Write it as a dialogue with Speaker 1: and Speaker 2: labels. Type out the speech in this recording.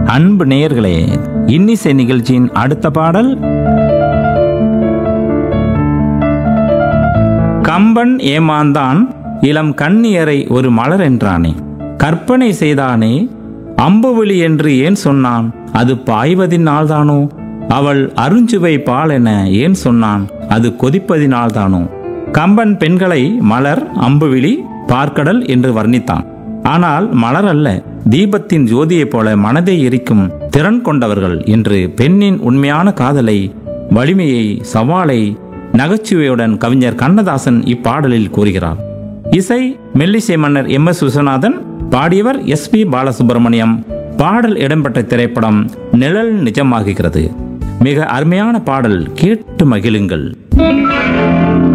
Speaker 1: அன்பு நேயர்களே இன்னிசை நிகழ்ச்சியின் அடுத்த பாடல் கம்பன் ஏமாந்தான் இளம் கண்ணியரை ஒரு மலர் என்றானே கற்பனை செய்தானே அம்புவிழி என்று ஏன் சொன்னான் அது பாய்வதினால்தானோ அவள் அருஞ்சுவை பால் என ஏன் சொன்னான் அது கொதிப்பதினால்தானோ கம்பன் பெண்களை மலர் அம்புவிழி பார்க்கடல் என்று வர்ணித்தான் ஆனால் மலர் அல்ல தீபத்தின் ஜோதியைப் போல மனதை எரிக்கும் திறன் கொண்டவர்கள் என்று பெண்ணின் உண்மையான காதலை வலிமையை சவாலை நகைச்சுவையுடன் கவிஞர் கண்ணதாசன் இப்பாடலில் கூறுகிறார் இசை மெல்லிசை மன்னர் எம் எஸ் விஸ்வநாதன் பாடியவர் எஸ் பி பாலசுப்ரமணியம் பாடல் இடம்பெற்ற திரைப்படம் நிழல் நிஜமாகுகிறது மிக அருமையான பாடல் கேட்டு மகிழுங்கள்